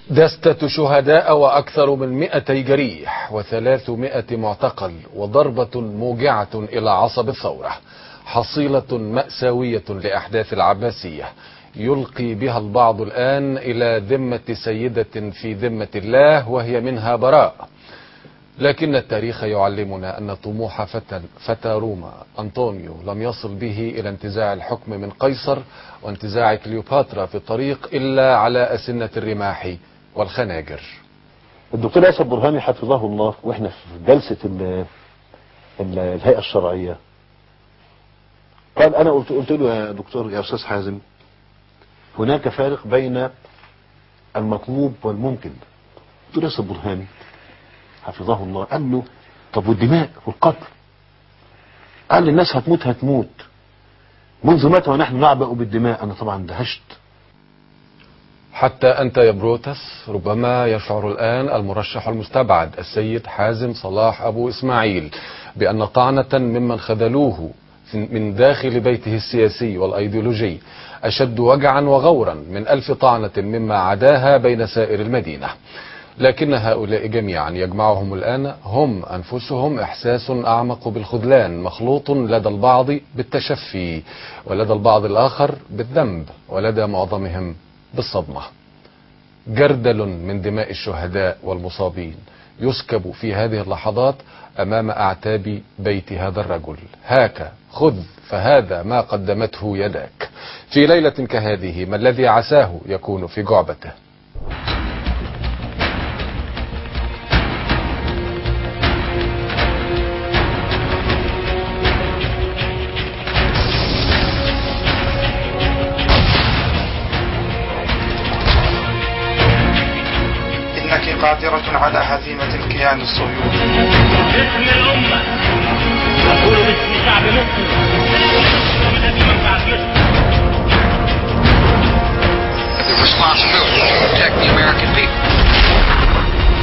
دستة شهداء وأكثر من مئتي جريح وثلاثمائة معتقل وضربة موجعة إلى عصب الثورة حصيلة مأساوية لأحداث العباسية يلقي بها البعض الآن إلى ذمة سيدة في ذمة الله وهي منها براء لكن التاريخ يعلمنا أن طموح فتى, فتى روما أنطونيو لم يصل به إلى انتزاع الحكم من قيصر وانتزاع كليوباترا في الطريق إلا على أسنة الرماح والخناجر الدكتور اسد برهاني حفظه الله واحنا في جلسه ال ال الهيئه الشرعيه قال انا قلت قلت له يا دكتور يا استاذ حازم هناك فارق بين المطلوب والممكن دكتور اسد برهاني حفظه الله قال له طب والدماء والقتل قال لي الناس هتموت هتموت منذ متى ونحن نعبأ بالدماء انا طبعا دهشت حتى أنت يا بروتس ربما يشعر الآن المرشح المستبعد السيد حازم صلاح أبو إسماعيل بأن طعنة ممن خذلوه من داخل بيته السياسي والأيديولوجي أشد وجعا وغورا من ألف طعنة مما عداها بين سائر المدينة لكن هؤلاء جميعا يجمعهم الآن هم أنفسهم إحساس أعمق بالخذلان مخلوط لدى البعض بالتشفي ولدى البعض الآخر بالذنب ولدى معظمهم بالصدمة جردل من دماء الشهداء والمصابين يسكب في هذه اللحظات أمام أعتاب بيت هذا الرجل هاك خذ فهذا ما قدمته يداك في ليلة كهذه ما الذي عساه يكون في جعبته إنك قادرة على هزيمة الكيان الصهيوني باسم الأمة أقول باسم شعب مصر ومن أجل منفعة مصر the responsibility to protect the American people.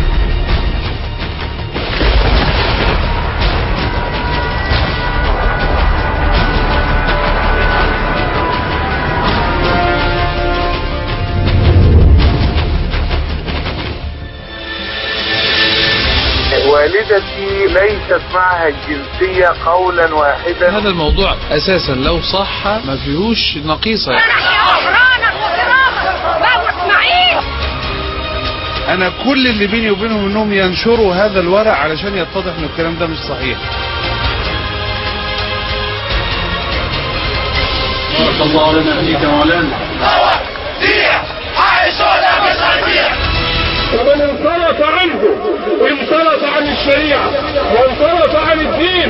والدتي ليست معها الجنسية قولا واحدا هذا الموضوع اساسا لو صح ما فيهوش نقيصه غفرانك وكرامك بابو اسماعيل انا كل اللي بيني وبينهم انهم ينشروا هذا الورق علشان يتضح ان الكلام ده مش صحيح بارك الله لنا فيك مولانا ومن انصرف عنه انصرف عن الشريعة وانصرف عن الدين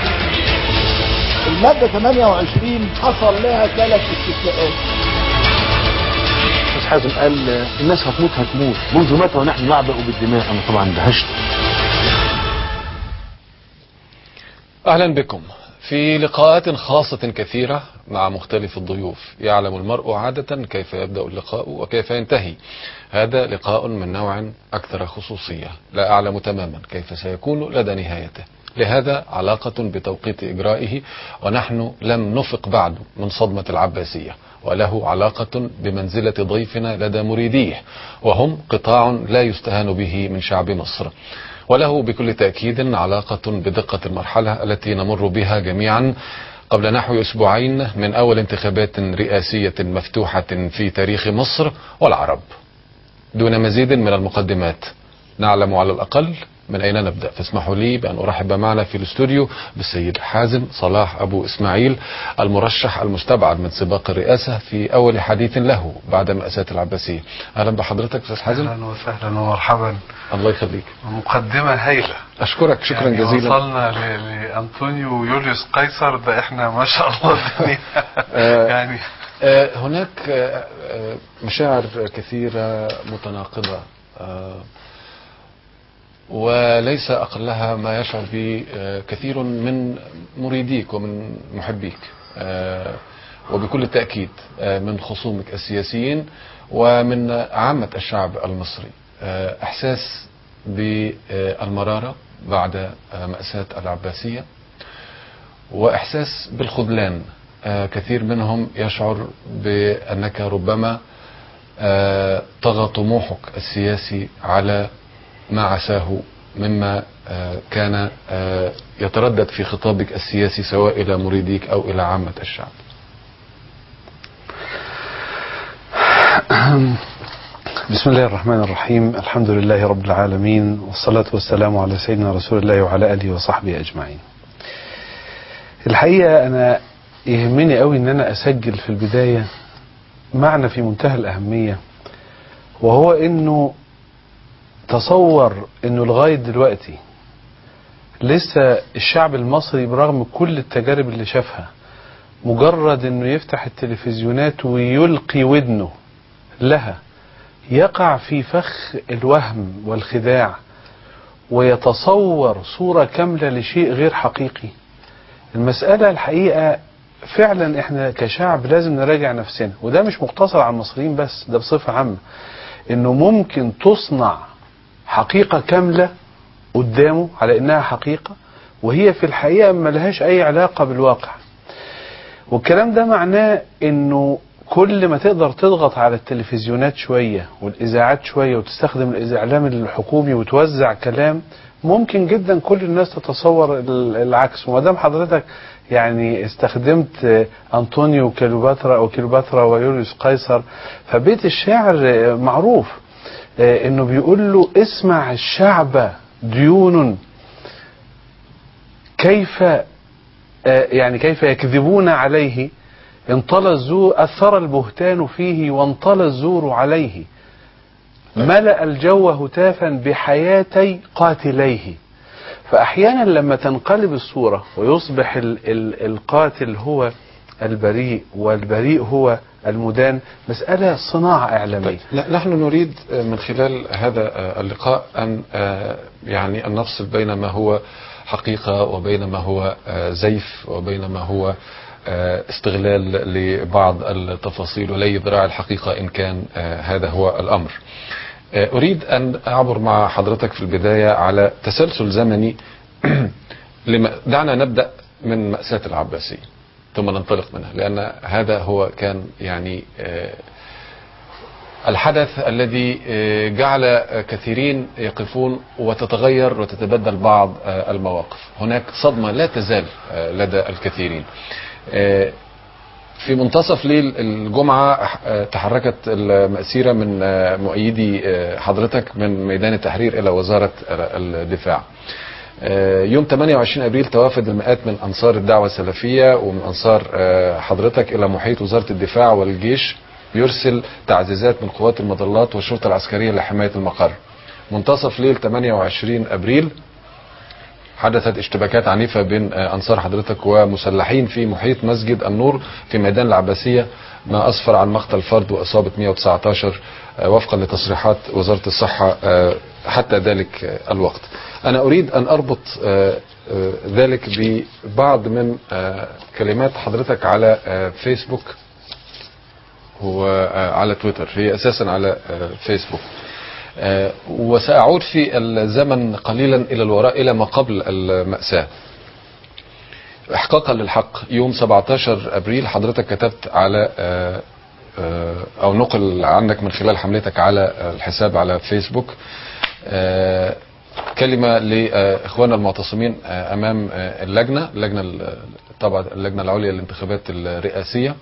المادة 28 حصل لها ثلاث استثناءات استاذ حازم قال الناس هتموت هتموت منذ متى ونحن نعبأ بالدماء انا طبعا دهشت أهلا بكم في لقاءات خاصة كثيرة مع مختلف الضيوف يعلم المرء عادة كيف يبدأ اللقاء وكيف ينتهي هذا لقاء من نوع أكثر خصوصية لا أعلم تماما كيف سيكون لدى نهايته لهذا علاقة بتوقيت إجرائه ونحن لم نفق بعد من صدمة العباسية وله علاقة بمنزلة ضيفنا لدى مريديه وهم قطاع لا يستهان به من شعب مصر وله بكل تأكيد علاقة بدقة المرحلة التي نمر بها جميعا قبل نحو أسبوعين من أول انتخابات رئاسية مفتوحة في تاريخ مصر والعرب دون مزيد من المقدمات نعلم على الأقل من أين نبدأ فاسمحوا لي بأن أرحب معنا في الاستوديو بالسيد حازم صلاح أبو إسماعيل المرشح المستبعد من سباق الرئاسة في أول حديث له بعد مأساة العباسية أهلا بحضرتك أستاذ حازم اهلا وسهلا ومرحبا الله يخليك مقدمة هايلة أشكرك شكرا يعني جزيلا وصلنا ل- لأنطونيو ويوليوس قيصر ده احنا ما شاء الله الدنيا آه، يعني آه، هناك آه، آه، مشاعر كثيرة متناقضة آه، وليس أقلها ما يشعر به آه، كثير من مريديك ومن محبيك آه، وبكل تأكيد آه، من خصومك السياسيين ومن عامة الشعب المصري آه، إحساس بالمرارة بعد آه، مأساة العباسية وإحساس بالخذلان آه، كثير منهم يشعر بأنك ربما آه، طغى طموحك السياسي على ما عساه مما آه، كان آه، يتردد في خطابك السياسي سواء إلى مريديك أو إلى عامة الشعب بسم الله الرحمن الرحيم الحمد لله رب العالمين والصلاة والسلام على سيدنا رسول الله وعلى آله وصحبه أجمعين الحقيقة أنا يهمني قوي أن أنا أسجل في البداية معنى في منتهى الأهمية وهو أنه تصور أنه لغاية دلوقتي لسه الشعب المصري برغم كل التجارب اللي شافها مجرد أنه يفتح التلفزيونات ويلقي ودنه لها يقع في فخ الوهم والخداع ويتصور صورة كاملة لشيء غير حقيقي المسألة الحقيقة فعلا احنا كشعب لازم نراجع نفسنا وده مش مقتصر على المصريين بس ده بصفة عامة انه ممكن تصنع حقيقة كاملة قدامه على انها حقيقة وهي في الحقيقة ملهاش اي علاقة بالواقع والكلام ده معناه انه كل ما تقدر تضغط على التلفزيونات شوية والإذاعات شوية وتستخدم الإعلام الحكومي وتوزع كلام ممكن جدا كل الناس تتصور ال- العكس وما دام حضرتك يعني استخدمت آه، أنطونيو كليوباترا أو كليوباترا ويوليوس قيصر فبيت الشعر آه، معروف آه، إنه بيقول له اسمع الشعب ديون كيف آه، يعني كيف يكذبون عليه انطلى الزور أثر البهتان فيه وانطلى الزور عليه ملأ الجو هتافا بحياتي قاتليه فأحيانا لما تنقلب الصورة ويصبح ال ال القاتل هو البريء والبريء هو المدان مسألة صناعة إعلامية لا نحن نريد من خلال هذا اللقاء أن يعني أن نفصل بين ما هو حقيقة وبين ما هو زيف وبين ما هو استغلال لبعض التفاصيل ولي ذراع الحقيقة إن كان هذا هو الأمر أريد أن أعبر مع حضرتك في البداية على تسلسل زمني لما دعنا نبدأ من مأساة العباسية ثم ننطلق منها لأن هذا هو كان يعني الحدث الذي جعل كثيرين يقفون وتتغير وتتبدل بعض المواقف هناك صدمة لا تزال لدى الكثيرين في منتصف ليل الجمعة تحركت المأسيرة من مؤيدي حضرتك من ميدان التحرير إلى وزارة الدفاع يوم 28 ابريل توافد المئات من انصار الدعوه السلفيه ومن انصار حضرتك الى محيط وزاره الدفاع والجيش يرسل تعزيزات من قوات المظلات والشرطه العسكريه لحمايه المقر. منتصف ليل 28 ابريل حدثت اشتباكات عنيفه بين انصار حضرتك ومسلحين في محيط مسجد النور في ميدان العباسيه ما اسفر عن مقتل فرد واصابه 119 وفقا لتصريحات وزاره الصحه حتى ذلك الوقت. أنا أريد أن أربط ذلك ببعض من كلمات حضرتك على فيسبوك وعلى تويتر هي أساسا على فيسبوك وسأعود في الزمن قليلا إلى الوراء إلى ما قبل المأساة إحقاقا للحق يوم 17 أبريل حضرتك كتبت على أو نقل عنك من خلال حملتك على الحساب على فيسبوك كلمة لإخواننا المعتصمين أمام اللجنة اللجنة طبعا اللجنة العليا للانتخابات الرئاسية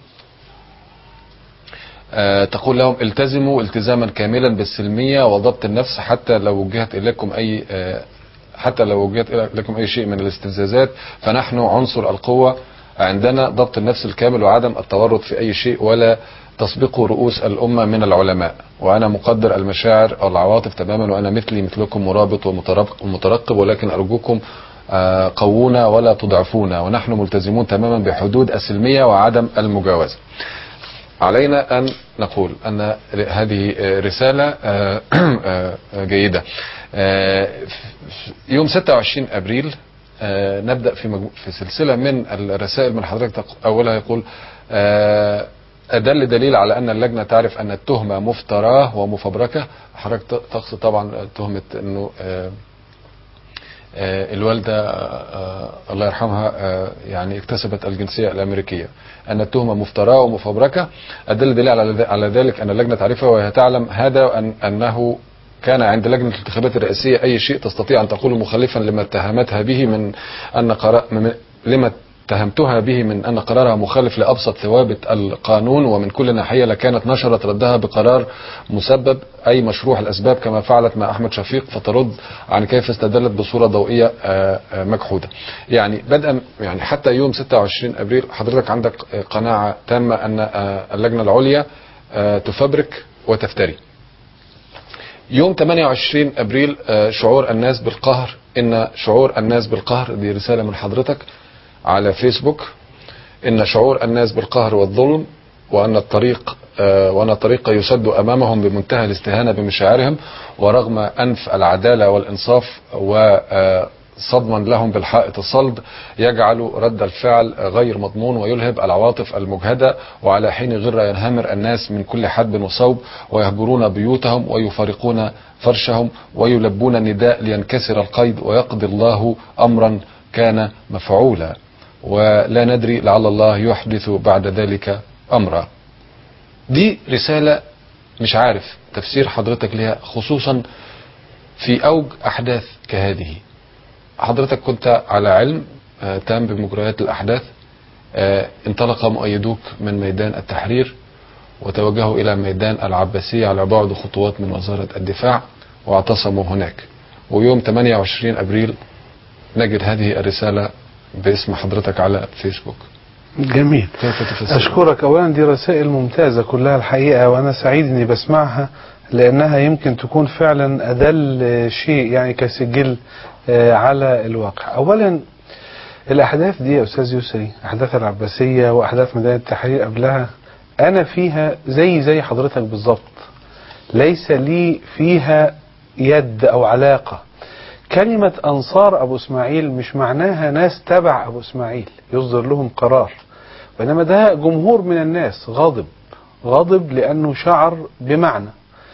تقول لهم التزموا التزاما كاملا بالسلمية وضبط النفس حتى لو وجهت إليكم أي حتى لو وجهت إليكم أي شيء من الاستفزازات فنحن عنصر القوة عندنا ضبط النفس الكامل وعدم التورط في أي شيء ولا تسبق رؤوس الأمة من العلماء وأنا مقدر المشاعر والعواطف تماما وأنا مثلي مثلكم مرابط ومترقب ولكن أرجوكم قوونا ولا تضعفونا ونحن ملتزمون تماما بحدود السلمية وعدم المجاوزة علينا أن نقول أن هذه رسالة جيدة يوم 26 أبريل نبدأ في, في سلسلة من الرسائل من حضرتك أولها يقول أدل دليل على أن اللجنة تعرف أن التهمة مفتراه ومفبركة حضرتك تقصد طبعا تهمة أنه آه، الوالدة آه، آه، الله يرحمها آه، يعني اكتسبت الجنسية الأمريكية أن التهمة مفتراة ومفبركة الدليل دليل على ذ- على ذلك أن اللجنة تعرفها وهي تعلم هذا أن أنه كان عند لجنة الانتخابات الرئاسية أي شيء تستطيع أن تقوله مخالفا لما اتهمتها به من أن قرار من- لما اتهمتها به من أن قرارها مخالف لأبسط ثوابت القانون ومن كل ناحية لكانت نشرت ردها بقرار مسبب أي مشروع الأسباب كما فعلت مع أحمد شفيق فترد عن كيف استدلت بصورة ضوئية آه، آه، مجحودة يعني بدءا يعني حتى يوم 26 أبريل حضرتك عندك آه، قناعة تامة أن آه، اللجنة العليا آه، تفبرك وتفتري يوم 28 ابريل آه، شعور الناس بالقهر ان شعور الناس بالقهر دي رساله من حضرتك على فيسبوك ان شعور الناس بالقهر والظلم وان الطريق آه، وان الطريق يسد امامهم بمنتهى الاستهانه بمشاعرهم ورغم انف العداله والانصاف وصدما لهم بالحائط الصلد يجعل رد الفعل غير مضمون ويلهب العواطف المجهده وعلى حين غره ينهمر الناس من كل حدب وصوب ويهجرون بيوتهم ويفارقون فرشهم ويلبون النداء لينكسر القيد ويقضي الله امرا كان مفعولا ولا ندري لعل الله يحدث بعد ذلك امرا دي رساله مش عارف تفسير حضرتك ليها خصوصا في اوج احداث كهذه حضرتك كنت على علم آه، تام بمجريات الاحداث آه، انطلق مؤيدوك من ميدان التحرير وتوجهوا الى ميدان العباسيه على بعد خطوات من وزاره الدفاع واعتصموا هناك ويوم 28 ابريل نجد هذه الرساله باسم حضرتك على فيسبوك جميل كيف تفسر أشكرك أولا دي رسائل ممتازة كلها الحقيقة وأنا سعيد إني بسمعها لأنها يمكن تكون فعلا أدل شيء يعني كسجل آه، على الواقع أولا الأحداث دي يا أستاذ يسري أحداث العباسية وأحداث ميدان التحرير قبلها أنا فيها زي زي حضرتك بالظبط ليس لي فيها يد أو علاقة كلمة أنصار أبو إسماعيل مش معناها ناس تبع أبو إسماعيل يصدر لهم قرار وإنما ده جمهور من الناس غاضب غاضب لأنه شعر بمعنى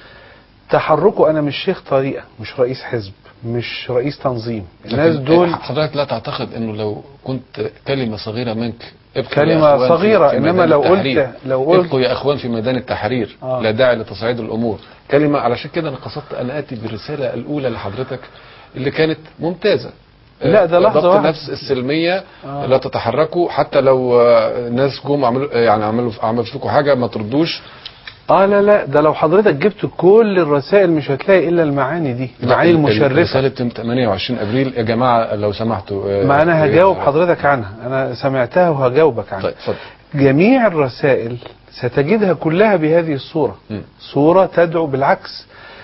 تحركه أنا مش شيخ طريقة مش رئيس حزب مش رئيس تنظيم الناس لكن دول حضرتك لا تعتقد انه لو كنت كلمه صغيره منك ابقوا كلمة يا إخوان في- صغيرة، في إنما ميدان لو قلت- التحرير. لو قلت- ابقوا يا اخوان في ميدان التحرير آه. لا داعي لتصعيد الامور كلمه علشان كده انا قصدت ان اتي بالرساله الاولى لحضرتك اللي كانت ممتازه لا، ده آه، لحظة ضبط واحدة. النفس السلميه آه. لا تتحركوا حتى لو آه، ناس جم عملوا يعني عملوا عملوا فيكم حاجه ما تردوش اه لا لا ده لو حضرتك جبت كل الرسائل مش هتلاقي الا المعاني دي المعاني المشرفه رساله 28 ابريل يا جماعه لو سمحتوا آه، ما انا آه، هجاوب حضرتك عنها انا سمعتها وهجاوبك عنها طيب اتفضل جميع الرسائل ستجدها كلها بهذه الصورة م. صورة تدعو بالعكس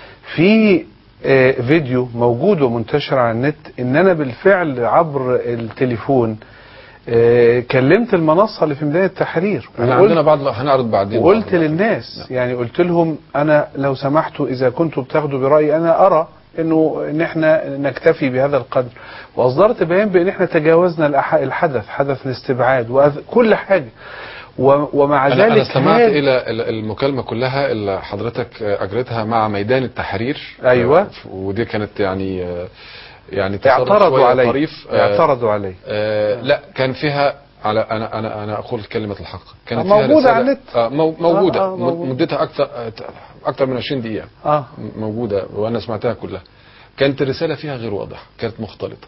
في آه، فيديو موجود ومنتشر على النت ان انا بالفعل عبر التليفون آه، كلمت المنصة اللي في ميدان التحرير احنا وقلت- عندنا بعض هنعرض بعدين وقلت بعض للناس يعني قلت لهم انا لو سمحتوا اذا كنتوا بتاخدوا برايي انا ارى انه ان احنا نكتفي بهذا القدر واصدرت بيان بان احنا تجاوزنا الأح- الحدث حدث الاستبعاد وكل حاجه و- ومع أنا, ذلك أنا استمعت هذا- إلى ال- المكالمة كلها اللي حضرتك أجرتها مع ميدان التحرير أيوة. آه، ودي كانت يعني آه، يعني تصرف اعترضوا شوية علي طريف آه، اعترضوا علي آه، لا كان فيها على انا انا انا اقول كلمه الحق كانت آه، فيها موجودة رسالة- على النت. آه مو- موجوده آه، آه، م- موجودة. مدتها اكثر آه، اكثر من 20 دقيقه اه م- موجوده وانا سمعتها كلها كانت الرساله فيها غير واضحه كانت مختلطه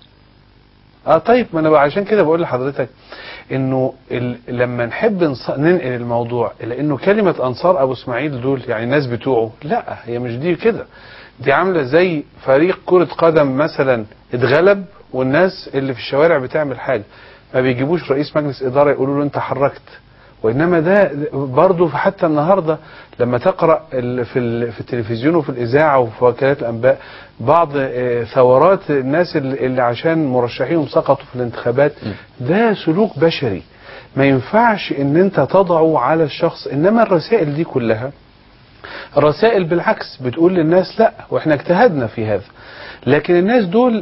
اه طيب ما انا بقى عشان كده بقول لحضرتك انه ال... لما نحب نص... ننقل الموضوع الى انه كلمه انصار ابو اسماعيل دول يعني الناس بتوعه لا هي مش دي كده دي عامله زي فريق كره قدم مثلا اتغلب والناس اللي في الشوارع بتعمل حاجه ما بيجيبوش رئيس مجلس اداره يقولوا له انت حركت وانما ده برضه حتى النهارده لما تقرا ال- في ال- في التلفزيون وفي الاذاعه وفي وكالات الانباء بعض آه، ثورات الناس اللي اللي عشان مرشحيهم سقطوا في الانتخابات ده سلوك بشري ما ينفعش ان انت تضعه على الشخص انما الرسائل دي كلها رسائل بالعكس بتقول للناس لا واحنا اجتهدنا في هذا لكن الناس دول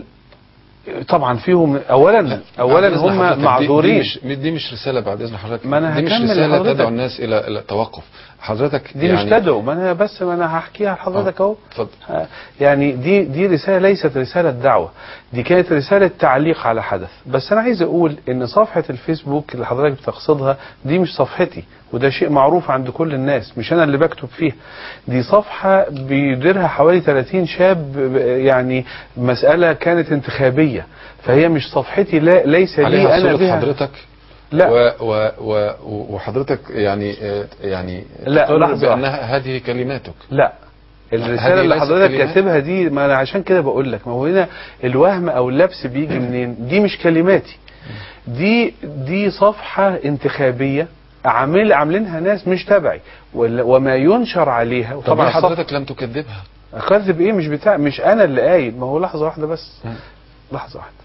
طبعا فيهم اولا بعد اولا إذن حضرتك، هم دي- معذورين دي مش دي مش رساله بعد اذن حضرتك ما أنا دي مش هكمل رساله لحضرتك. تدعو الناس الى الى التوقف حضرتك دي مش تدعو ما انا بس ما انا هحكيها لحضرتك اهو اتفضل آه، يعني دي دي رساله ليست رساله دعوه دي كانت رساله تعليق على حدث بس انا عايز اقول ان صفحه الفيسبوك اللي حضرتك بتقصدها دي مش صفحتي وده شيء معروف عند كل الناس مش انا اللي بكتب فيها دي صفحه بيديرها حوالي 30 شاب ب- يعني مساله كانت انتخابيه فهي مش صفحتي لا ليس لي عليها انا صورة بها حضرتك لا. و و و وحضرتك يعني آه، يعني لا، تقر لحظة. بانها هذه كلماتك لا هذه الرساله اللي ليست حضرتك كلمات؟ كاتبها دي ما انا عشان كده بقول لك ما هو هنا الوهم او اللبس بيجي منين دي مش كلماتي دي دي صفحه انتخابيه عامل عاملينها ناس مش تبعي وال- وما ينشر عليها طبعا وطبعا الصف- حضرتك لم تكذبها اكذب ايه مش بتاع مش انا اللي قايل ما هو لحظه واحده بس لحظه واحده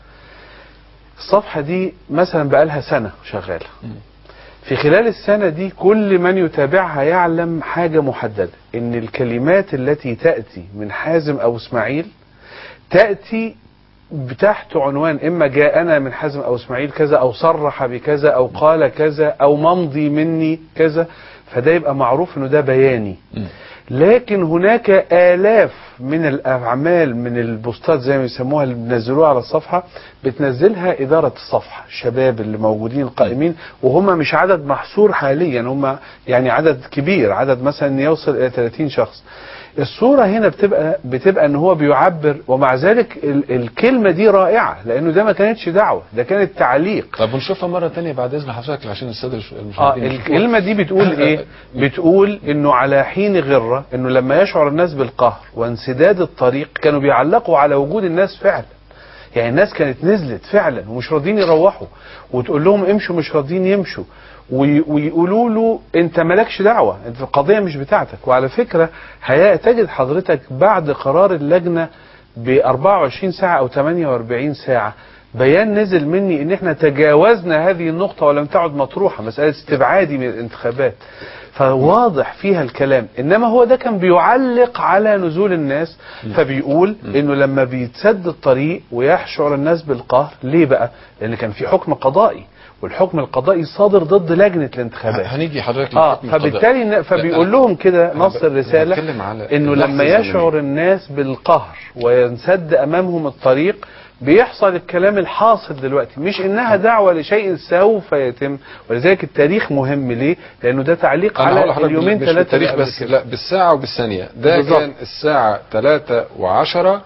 الصفحه دي مثلا بقالها سنه شغاله في خلال السنة دي كل من يتابعها يعلم حاجة محددة ان الكلمات التي تأتي من حازم او اسماعيل تأتي تحت عنوان اما جاءنا من حازم او اسماعيل كذا او صرح بكذا او قال كذا او ممضي مني كذا فده يبقى معروف انه ده بياني لكن هناك آلاف من الأعمال من البوستات زي ما يسموها اللي بينزلوها على الصفحة بتنزلها إدارة الصفحة الشباب اللي موجودين القائمين وهم مش عدد محصور حاليا هم يعني عدد كبير عدد مثلا يوصل إلى 30 شخص الصورة هنا بتبقى بتبقى ان هو بيعبر ومع ذلك ال الكلمة دي رائعة لانه ده ما كانتش دعوة ده كانت تعليق طب ونشوفها مرة تانية بعد إذن حضرتك عشان السادة اه المشاهدين يشوفوها. الكلمة دي بتقول ايه بتقول انه على حين غرة انه لما يشعر الناس بالقهر وانسداد الطريق كانوا بيعلقوا على وجود الناس فعلا يعني الناس كانت نزلت فعلا ومش راضيين يروحوا وتقول لهم امشوا مش راضيين يمشوا وي- ويقولوا له انت مالكش دعوه انت القضيه مش بتاعتك وعلى فكره هي- تجد حضرتك بعد قرار اللجنه ب 24 ساعه او 48 ساعه بيان نزل مني ان احنا تجاوزنا هذه النقطه ولم تعد مطروحه مساله استبعادي من الانتخابات فواضح فيها الكلام انما هو ده كان بيعلق على نزول الناس فبيقول انه لما بيتسد الطريق ويحشر الناس بالقهر ليه بقى لان كان في حكم قضائي والحكم القضائي صادر ضد لجنه الانتخابات هنيجي حضرتك اه للحكم القضائي. فبالتالي ن- فبيقول لا، لهم كده أنا نص ب- الرساله بتكلم على انه اللحظة لما الزمنية. يشعر الناس بالقهر وينسد امامهم الطريق بيحصل الكلام الحاصل دلوقتي مش انها دعوه لشيء سوف يتم ولذلك التاريخ مهم ليه؟ لانه ده تعليق أنا هقول على لحضرتك اليومين مش ثلاثه بالتاريخ اللي قبل بس كده. لا بالساعة وبالثانية ده بالظبط. كان الساعة 3 و10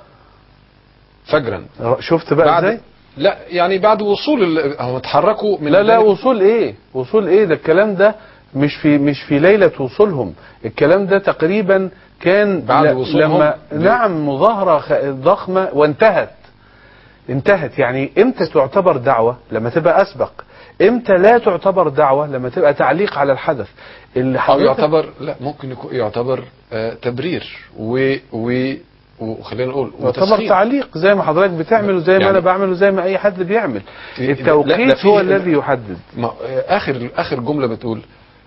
فجرا شفت بقى بعد ازاي؟ لا يعني بعد وصول ال- هم اتحركوا من لا لا ذلك- وصول ايه؟ وصول ايه؟ ده الكلام ده مش في مش في ليله وصولهم، الكلام ده تقريبا كان بعد ل- وصولهم لما ب- نعم مظاهره خ- ضخمه وانتهت انتهت يعني امتى تعتبر دعوه؟ لما تبقى اسبق امتى لا تعتبر دعوه؟ لما تبقى تعليق على الحدث اللي أو حضرتك يعتبر لا ممكن يكون يعتبر آه تبرير و و وخلينا نقول يعتبر وتسخين. تعليق زي ما حضرتك بتعمله زي ما يعني- انا بعمله زي ما اي حد بيعمل لا، لا، التوقيت في- هو الذي يحدد ما اخر اخر جمله بتقول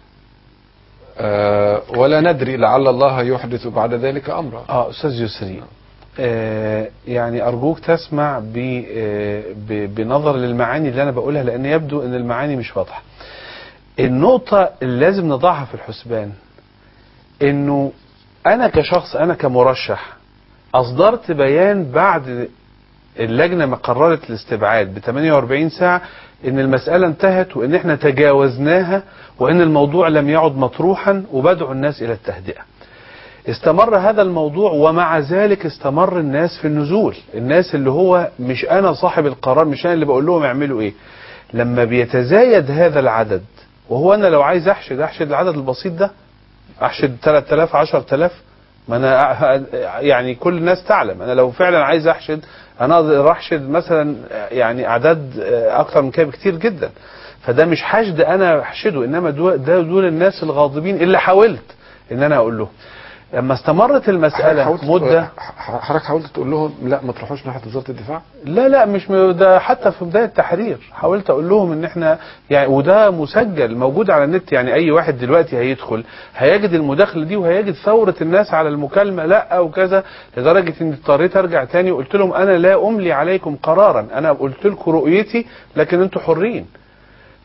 آه ولا ندري لعل الله يحدث بعد ذلك امرا اه استاذ يسري آه يعني ارجوك تسمع ب آه ب- بنظر للمعاني اللي انا بقولها لان يبدو ان المعاني مش واضحه النقطه اللي لازم نضعها في الحسبان انه انا كشخص انا كمرشح اصدرت بيان بعد اللجنه ما قررت الاستبعاد ب 48 ساعه ان المساله انتهت وان احنا تجاوزناها وان الموضوع لم يعد مطروحا وبدعو الناس الى التهدئه استمر هذا الموضوع ومع ذلك استمر الناس في النزول الناس اللي هو مش انا صاحب القرار مش انا اللي بقول لهم اعملوا ايه لما بيتزايد هذا العدد وهو انا لو عايز احشد احشد العدد البسيط ده احشد 3000 10000 ما انا أ- يعني كل الناس تعلم انا لو فعلا عايز احشد انا اقدر احشد مثلا يعني اعداد اكتر من كده بكتير جدا فده مش حشد انا احشده انما دو- ده دول الناس الغاضبين اللي حاولت ان انا اقول لهم لما استمرت المساله حاولت مده حضرتك حاولت تقول لهم لا ما تروحوش ناحيه وزاره الدفاع لا لا مش م- ده حتى في بدايه التحرير حاولت اقول لهم ان احنا يعني وده مسجل موجود على النت يعني اي واحد دلوقتي هيدخل هيجد المداخله دي وهيجد ثوره الناس على المكالمه لا وكذا لدرجه اني اضطريت ارجع تاني وقلت لهم انا لا املي عليكم قرارا انا قلت لكم رؤيتي لكن انتوا حرين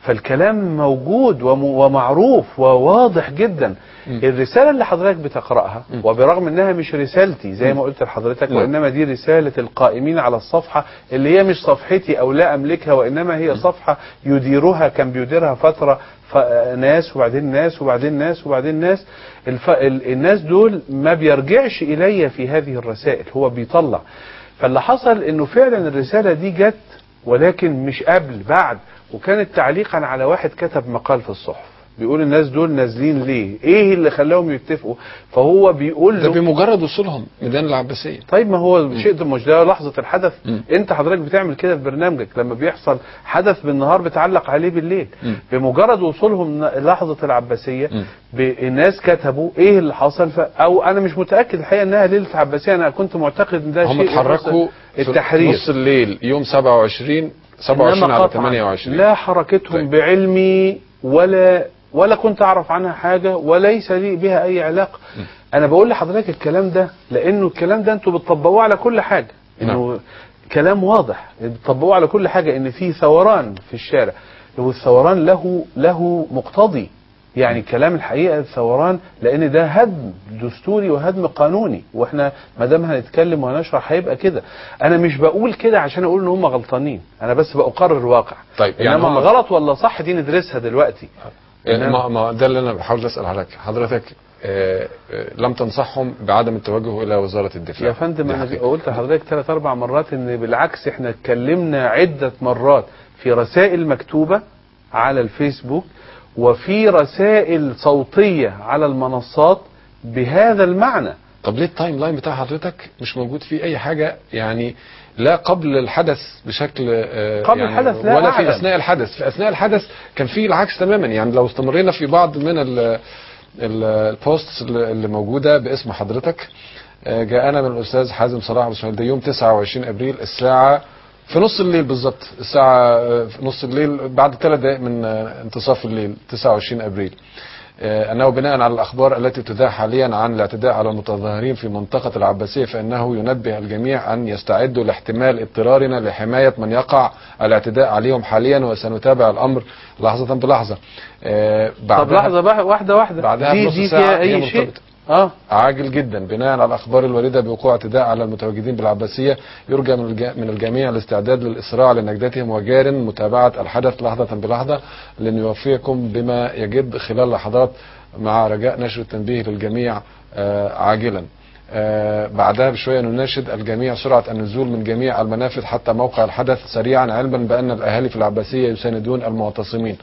فالكلام موجود وم- ومعروف وواضح جدا الرسالة اللي حضرتك بتقرأها وبرغم انها مش رسالتي زي ما قلت لحضرتك نعم. وانما دي رسالة القائمين على الصفحة اللي هي مش صفحتي او لا املكها وانما هي صفحة يديرها كان بيديرها فترة ف... ناس وبعدين ناس وبعدين ناس وبعدين ناس الف... ال... الناس دول ما بيرجعش الي في هذه الرسائل هو بيطلع فاللي حصل انه فعلا الرسالة دي جت ولكن مش قبل بعد وكانت تعليقا على واحد كتب مقال في الصحف بيقول الناس دول نازلين ليه ايه اللي خلاهم يتفقوا فهو بيقول ده له بمجرد وصولهم ميدان العباسيه طيب ما هو شيء ده مش ده لحظة الحدث مم. انت حضرتك بتعمل كده في برنامجك لما بيحصل حدث بالنهار بتعلق عليه بالليل مم. بمجرد وصولهم ن- لحظة العباسية مم. ب- الناس كتبوا ايه اللي حصل ف... او انا مش متأكد الحقيقة انها ليلة العباسية انا كنت معتقد ان ده هم شيء اتحركوا في التحرير نص الليل يوم 27 27 إنما على قطعاً 28 لا حركتهم طيب. بعلمي ولا ولا كنت اعرف عنها حاجه وليس لي بها اي علاقه انا بقول لحضرتك الكلام ده لانه الكلام ده انتوا بتطبقوه على كل حاجه انه كلام واضح بتطبقوه على كل حاجه ان في ثوران في الشارع والثوران له له مقتضي يعني كلام الحقيقه الثوران لان ده هدم دستوري وهدم قانوني واحنا ما دام هنتكلم وهنشرح هيبقى كده انا مش بقول كده عشان اقول ان هم غلطانين انا بس بقرر واقع طيب، يعني انما هم- غلط ولا صح دي ندرسها دلوقتي يعني ما ما ده اللي انا بحاول اسال حضرتك حضرتك آه، آه، لم تنصحهم بعدم التوجه الى وزاره الدفاع يا فندم دي انا حقيقة. قلت لحضرتك ثلاث اربع مرات ان بالعكس احنا اتكلمنا عده مرات في رسائل مكتوبه على الفيسبوك وفي رسائل صوتيه على المنصات بهذا المعنى طب ليه التايم لاين بتاع حضرتك مش موجود فيه اي حاجه يعني لا قبل الحدث بشكل آه، قبل يعني الحدث لا ولا أعلم. في اثناء الحدث في اثناء الحدث كان في العكس تماما يعني لو استمرينا في بعض من ال ال- البوستس اللي اللي موجوده باسم حضرتك آه، جاءنا من الاستاذ حازم صلاح ابو اسماعيل ده يوم 29 ابريل الساعه في نص الليل بالظبط الساعه آه، في نص الليل بعد ثلاث دقائق من آه، انتصاف الليل 29 ابريل آه، أنه بناء على الأخبار التي تذاع حاليا عن الاعتداء على المتظاهرين في منطقة العباسية فإنه ينبه الجميع أن يستعدوا لاحتمال اضطرارنا لحماية من يقع الاعتداء عليهم حاليا وسنتابع الأمر لحظة بلحظة آه، طب بعدها- لحظه بقى واحده واحده بعدها دي بنص دي ساعة فيها هي اي شيء مرتبطة. اه عاجل جدا بناء على الاخبار الوارده بوقوع اعتداء على المتواجدين بالعباسيه يرجى من الج- من الجميع الاستعداد للاسراع لنجدتهم وجار متابعه الحدث لحظه بلحظه لنوفيكم بما يجد خلال لحظات مع رجاء نشر التنبيه للجميع آه، عاجلا آه، بعدها بشويه نناشد الجميع سرعه النزول من جميع المنافذ حتى موقع الحدث سريعا علما بان الاهالي في العباسيه يساندون المعتصمين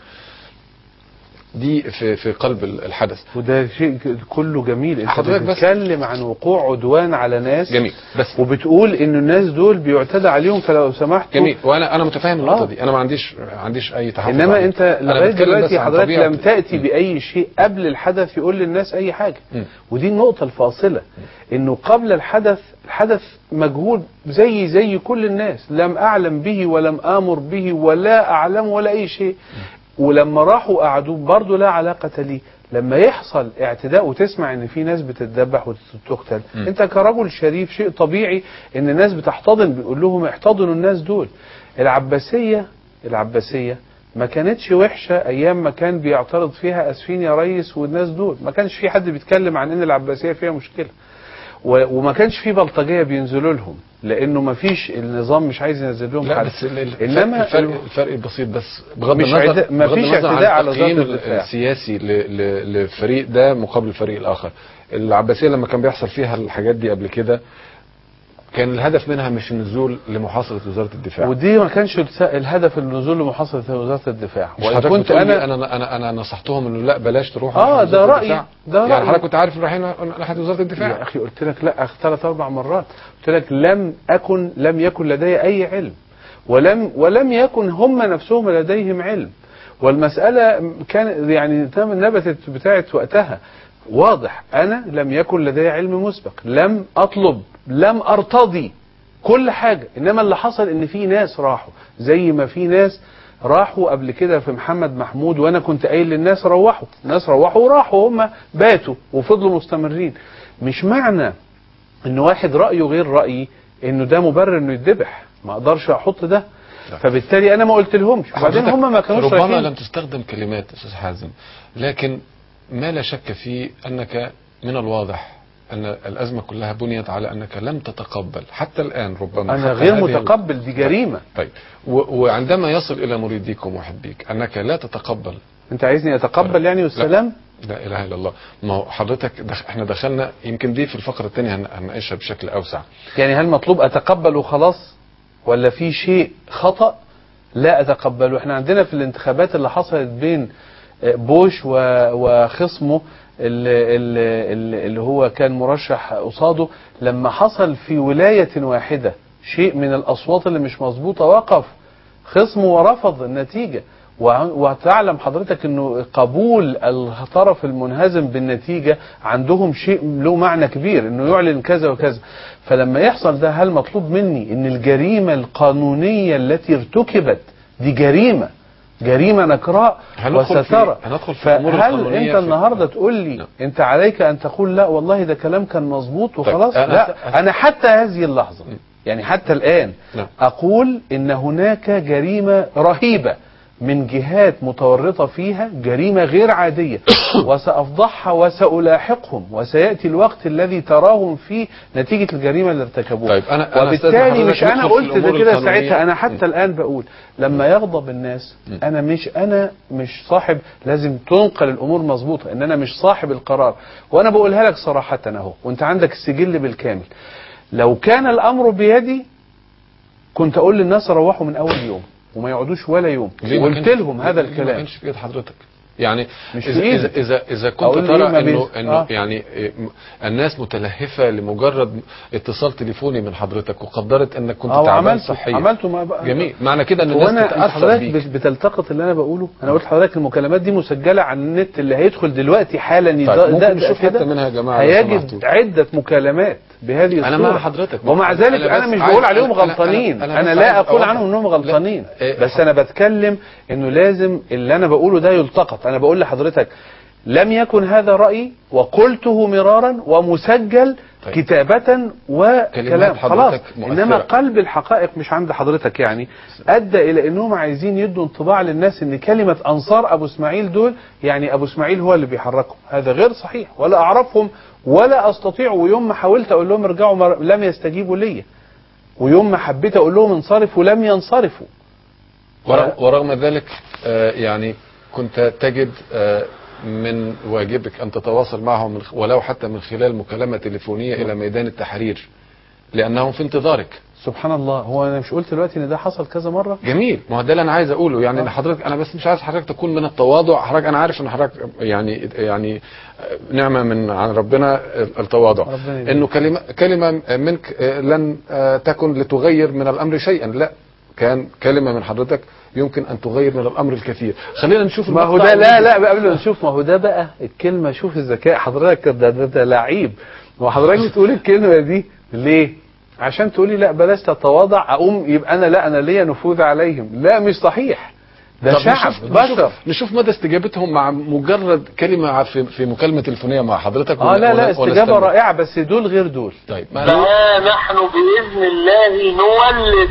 دي في في قلب الحدث وده شيء كله جميل انت حضرتك بس- بتتكلم عن وقوع عدوان على ناس جميل بس وبتقول ان الناس دول بيعتدى عليهم فلو سمحتوا جميل وانا انا متفاهم النقطه آه. دي انا ما عنديش ما عنديش اي تحفظ انما عليه. انت أنا لغايه بتكلم دلوقتي بس عن حضرتك طبيعة- لم تاتي باي شيء قبل الحدث يقول للناس اي حاجه مم. ودي النقطه الفاصله انه قبل الحدث الحدث مجهول زي زي كل الناس لم اعلم به ولم امر به ولا اعلم ولا اي شيء ولما راحوا قعدوا برضه لا علاقه لي لما يحصل اعتداء وتسمع ان في ناس بتتذبح وتقتل مم. انت كرجل شريف شيء طبيعي ان الناس بتحتضن بيقول لهم احتضنوا الناس دول العباسيه العباسيه ما كانتش وحشه ايام ما كان بيعترض فيها اسفين يا ريس والناس دول ما كانش في حد بيتكلم عن ان العباسيه فيها مشكله و- وما كانش في بلطجيه بينزلوا لهم لانه ما فيش النظام مش عايز ينزل لهم لا حد بس ال- ال- انما الفرق الفرق البسيط بس بغض مش النظر عدا- ما بغض فيش النظر عن اعتداء على التقييم وزارة الدفاع. السياسي ل- ل- للفريق ده مقابل الفريق الاخر العباسيه لما كان بيحصل فيها الحاجات دي قبل كده كان الهدف منها مش النزول لمحاصره وزاره الدفاع ودي ما كانش الس- الهدف النزول لمحاصره وزاره الدفاع مش وإن حضرتك كنت بتقول لي انا انا انا انا نصحتهم انه لا بلاش تروحوا آه، ناحية ده وزارة رأيي، الدفاع. ده يعني رأيي. حضرتك كنت عارف رايحين ناحيه وزاره الدفاع يا اخي قلت لك لا ثلاث اربع مرات قلت لك لم اكن لم يكن لدي اي علم ولم ولم يكن هم نفسهم لديهم علم والمساله كان يعني تم نبتت بتاعت وقتها واضح انا لم يكن لدي علم مسبق لم اطلب لم ارتضي كل حاجه انما اللي حصل ان في ناس راحوا زي ما في ناس راحوا قبل كده في محمد محمود وانا كنت قايل للناس روحوا الناس روحوا وراحوا هم باتوا وفضلوا مستمرين مش معنى ان واحد رايه غير رايي انه ده مبرر انه يتذبح ما اقدرش احط ده فبالتالي انا ما قلت لهمش وبعدين حضرتك هم ما كانوش ربما رايحين لم تستخدم كلمات استاذ حازم لكن ما لا شك فيه انك من الواضح ان الازمه كلها بنيت على انك لم تتقبل حتى الان ربما انا حتى غير هذه متقبل دي جريمه طيب و- وعندما يصل الى مريديك ومحبيك انك لا تتقبل انت عايزني اتقبل يعني والسلام لا اله الا الله ما هو حضرتك دخ... احنا دخلنا يمكن دي في الفقره الثانيه هن... هنناقشها بشكل اوسع يعني هل مطلوب اتقبل وخلاص ولا في شيء خطأ لا اتقبله احنا عندنا في الانتخابات اللي حصلت بين آه، بوش و- وخصمه اللي, اللي, اللي هو كان مرشح قصاده لما حصل في ولاية واحدة شيء من الأصوات اللي مش مظبوطة وقف خصمه ورفض النتيجة وع- وتعلم حضرتك انه قبول الطرف المنهزم بالنتيجة عندهم شيء له معنى كبير انه يعلن كذا وكذا فلما يحصل ده هل مطلوب مني ان الجريمة القانونية التي ارتكبت دي جريمة جريمة نكراء هندخل في- وسترى هندخل في الأمور فهل القانونية انت في- النهاردة تقول لي نعم. انت عليك ان تقول لا والله ده كلام كان مظبوط وخلاص أنا- لا أنا- انا حتى هذه اللحظة يعني حتى الآن نعم. أقول إن هناك جريمة رهيبة من جهات متورطة فيها جريمة غير عادية وسأفضحها وسألاحقهم وسيأتي الوقت الذي تراهم فيه نتيجة الجريمة اللي ارتكبوها طيب، أنا- أنا أستاذن وبالتالي حضرتك مش أنا ندخل في قلت ده الأمور كده القانونية. ساعتها أنا م. حتى الآن بقول لما يغضب الناس أنا مش أنا مش صاحب لازم تنقل الأمور مظبوطة إن أنا مش صاحب القرار وأنا بقولها لك صراحة أهو وأنت عندك السجل بالكامل لو كان الأمر بيدي كنت اقول للناس روحوا من اول يوم وما يقعدوش ولا يوم ليه ما قلت كانش- لهم هذا ليه ما الكلام كانش في ايد حضرتك يعني مش اذا في إيدي. اذا اذا, إذا كنت أقول ليه ترى ما انه بيز- انه آه. يعني إيه، م- الناس متلهفه لمجرد اتصال تليفوني من حضرتك وقدرت انك كنت اه تعبان عملته صحيا عملته ما بقى جميل معنى كده ان هو الناس انا انت تتاثر حضرتك بيك بت- بتلتقط اللي انا بقوله انا قلت لحضرتك المكالمات دي مسجله على النت اللي هيدخل دلوقتي حالا طيب يد- ممكن ده- نشوف كده حته منها يا جماعه لو هيجد سمحتوا. عده مكالمات بهذه الصوره أنا مع حضرتك. ومع أنا ذلك بس انا مش عايز- بقول عليهم أنا- أنا- غلطانين أنا- انا, أنا بس لا عايز اقول أوضح. عنهم انهم غلطانين إيه، بس انا بتكلم انه لازم اللي انا بقوله ده يلتقط انا بقول لحضرتك لم يكن هذا رايي وقلته مرارا ومسجل طيب. كتابة وكلام خلاص حضرتك مؤثرة. انما قلب الحقائق مش عند حضرتك يعني ادى الى انهم عايزين يدوا انطباع للناس ان كلمة انصار ابو اسماعيل دول يعني ابو اسماعيل هو اللي بيحركهم هذا غير صحيح ولا اعرفهم ولا استطيع ويوم ما حاولت اقول لهم ارجعوا مر... لم يستجيبوا لي ويوم ما حبيت اقول لهم انصرفوا لم ينصرفوا ورغم, ورغم ذلك آه، يعني كنت تجد آه، من واجبك ان تتواصل معهم من خ- ولو حتى من خلال مكالمه تليفونيه الى ميدان التحرير لانهم في انتظارك سبحان الله هو انا مش قلت دلوقتي ان ده حصل كذا مرة جميل ما هو ده اللي انا عايز اقوله يعني ان حضرتك انا بس مش عايز حضرتك تكون من التواضع حضرتك انا عارف ان حضرتك يعني يعني نعمه من عن ربنا التواضع ربنا يبارك. انه كلمه كلمه منك لن تكن لتغير من الامر شيئا لا كان كلمه من حضرتك يمكن ان تغير من الامر الكثير خلينا نشوف ما هو المقطع ده لا ونيجي. لا قبل ما نشوف ما هو ده بقى الكلمة شوف الذكاء حضرتك ده, ده, ده لعيب وحضرتك بتقول الكلمة دي ليه؟ عشان تقولي لا بلاش تتواضع اقوم يبقى انا لا انا ليا نفوذ عليهم لا مش صحيح ده طب شعب نشوف, بشر نشوف, نشوف مدى استجابتهم مع مجرد كلمه في, في مكالمه تليفونيه مع حضرتك اه ون- لا لا ون- استجابة ونستمر. رائعة بس دول غير دول طيب ما ها نحن بإذن الله نولد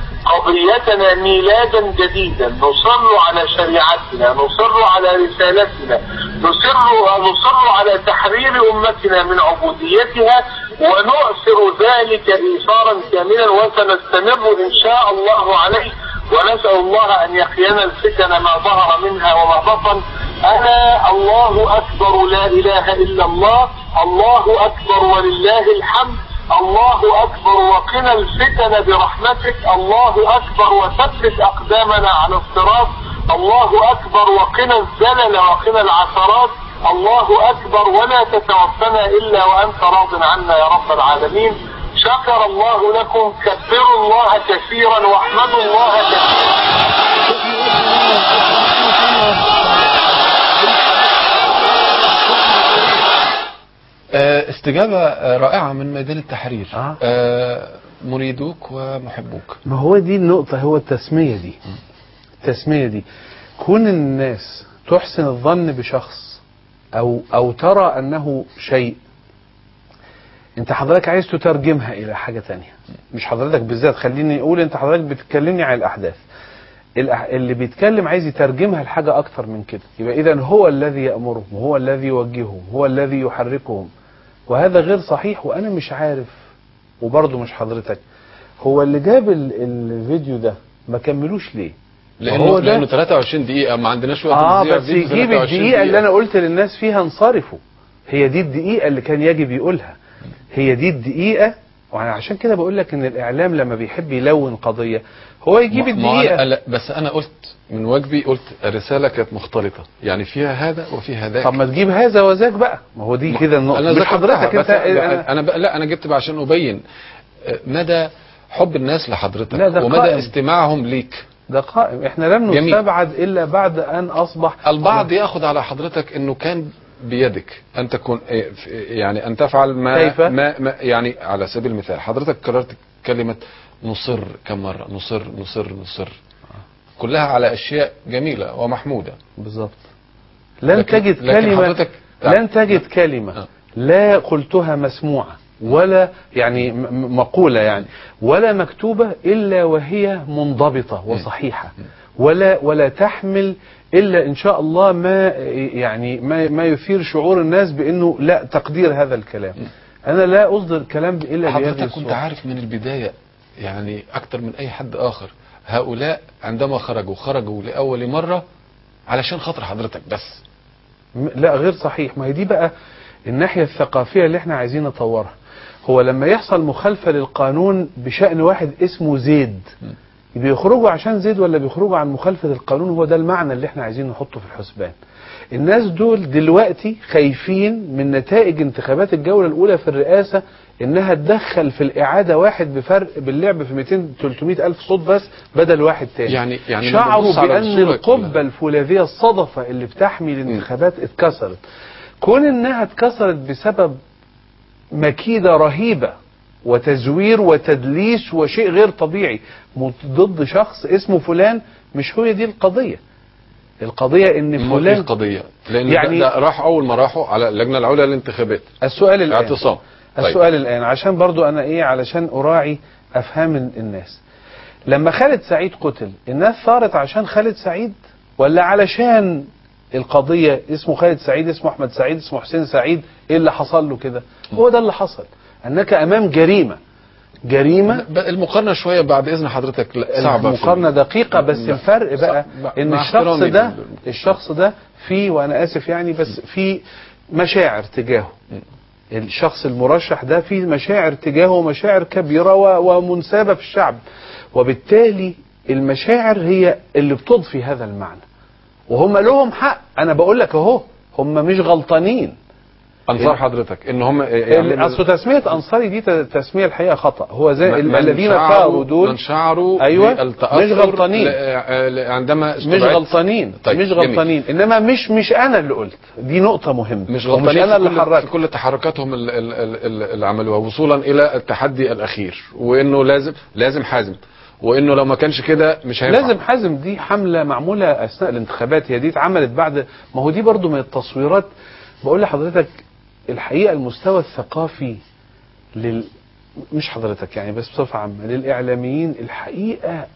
قضيتنا ميلادا جديدا نصر على شريعتنا نصر على رسالتنا نصر نصر على تحرير أمتنا من عبوديتها ونؤثر ذلك إيثارا كاملا وسنستمر إن شاء الله عليه ونسأل الله أن يقينا الفتن ما ظهر منها وما بطن أنا الله أكبر لا إله إلا الله الله أكبر ولله الحمد الله أكبر وقنا الفتن برحمتك الله أكبر وثبت أقدامنا على الصراط الله أكبر وقنا الزلل وقنا العثرات الله أكبر ولا تتوفنا إلا وأنت راض عنا يا رب العالمين شكر الله لكم كبروا الله كثيرا واحمدوا الله كثيرا آه، استجابة آه، رائعة من ميدان التحرير آه. آه، مريدوك ومحبوك ما هو دي النقطة هو التسمية دي التسمية دي كون الناس تحسن الظن بشخص أو أو ترى أنه شيء انت حضرتك عايز تترجمها الى حاجه تانية مش حضرتك بالذات خليني اقول انت حضرتك بتكلمني عن الاحداث الأح- اللي بيتكلم عايز يترجمها لحاجه اكتر من كده يبقى اذا هو الذي يامرهم هو الذي يوجههم هو الذي يحركهم وهذا غير صحيح وانا مش عارف وبرضه مش حضرتك هو اللي جاب ال- الفيديو ده ما كملوش ليه لانه وهو ده- لانه 23 دقيقه ما عندناش وقت اه نذيع بس فيديو يجيب 23 الدقيقة اللي انا قلت للناس فيها انصرفوا هي دي الدقيقة اللي كان يجب يقولها هي دي الدقيقة وانا عشان كده بقول لك ان الاعلام لما بيحب يلون قضية هو يجيب ما- ما الدقيقة أنا لا بس انا قلت من واجبي قلت الرساله كانت مختلطه يعني فيها هذا وفيها ذاك طب ما تجيب هذا وذاك بقى ما هو دي كده النقطة انا مش ذكرتها حضرتك بس انت انا, أنا بقى لا انا جبت بقى عشان ابين آه، مدى حب الناس لحضرتك لا، ده ومدى قائم. استماعهم ليك ده قائم احنا لم جميل. نستبعد الا بعد ان اصبح البعض ياخذ على حضرتك انه كان بيدك ان تكون إيه، في- يعني ان تفعل ما, كيف؟ ما, ما يعني على سبيل المثال حضرتك كررت كلمه نصر كم مره نصر نصر نصر كلها على اشياء جميله ومحموده بالظبط لن لكن- تجد لكن كلمة حضرتك- لن تجد كلمة آه. لا قلتها مسموعة ولا يعني م- م- مقولة يعني ولا مكتوبة إلا وهي منضبطة وصحيحة ولا ولا تحمل إلا إن شاء الله ما يعني ما ما يثير شعور الناس بأنه لا تقدير هذا الكلام أنا لا أصدر كلام إلا بهذه حضرتك كنت الصورة. عارف من البداية يعني أكتر من أي حد آخر هؤلاء عندما خرجوا خرجوا لأول مرة علشان خاطر حضرتك بس م- لا غير صحيح ما هي دي بقى الناحية الثقافية اللي احنا عايزين نطورها هو لما يحصل مخالفة للقانون بشأن واحد اسمه زيد بيخرجوا عشان زيد ولا بيخرجوا عن مخالفة القانون هو ده المعنى اللي احنا عايزين نحطه في الحسبان الناس دول دلوقتي خايفين من نتائج انتخابات الجولة الأولى في الرئاسة إنها تدخل في الإعادة واحد بفرق باللعب في 200 300 ألف صوت بس بدل واحد تاني يعني- يعني لما شعروا نبص على بأن الصورة القبة الفولاذية الصدفة اللي بتحمي الانتخابات اتكسرت كون إنها اتكسرت بسبب مكيدة رهيبة وتزوير وتدليس وشيء غير طبيعي مت- ضد شخص اسمه فلان مش هي دي القضية القضية ان فلان فلان القضية لأن يعني- يعني ده, ده راح أول ما راحوا على اللجنة العليا للانتخابات السؤال الآن اعتصام طيب. السؤال الآن عشان برضو أنا إيه علشان أراعي أفهام ال- الناس لما خالد سعيد قتل الناس ثارت عشان خالد سعيد ولا علشان القضية اسمه خالد سعيد اسمه أحمد سعيد اسمه حسين سعيد إيه اللي حصل له كده هو ده اللي حصل أنك أمام جريمة جريمة ب- المقارنة شوية بعد إذن حضرتك لا، صعبة في- مقارنة دقيقة بس لا. الفرق بقى صع- ان مع الشخص احترامي ده لل- الشخص ده في وانا اسف يعني بس في مشاعر تجاهه الشخص المرشح ده في مشاعر تجاهه مشاعر كبيرة و- ومنسابة في الشعب وبالتالي المشاعر هي اللي بتضفي هذا المعنى وهم لهم حق انا بقول لك اهو هم مش غلطانين أنصار حضرتك إن هم ال- اصل تسميه انصاري دي ت- تسميه الحقيقه خطا هو زي من- ال- من الذين شعروا- ثاروا دول من شعروا أيوة، بالتأثر مش غلطانين. ل- ل- عندما مش استبعدت- غلطانين طيب، مش جميل. غلطانين انما مش مش انا اللي قلت دي نقطه مهمه مش ومش غلطانين انا في اللي كل, في حركت كل تحركاتهم ال- ال- ال- ال- اللي عملوها وصولا الى التحدي الاخير وانه لازم لازم حازم وانه لو ما كانش كده مش هينفع لازم حازم دي حمله معموله اثناء الانتخابات هي دي اتعملت بعد ما هو دي برضو من التصويرات بقول لحضرتك الحقيقه المستوى الثقافي لل مش حضرتك يعني بس بصفه عامه للاعلاميين الحقيقه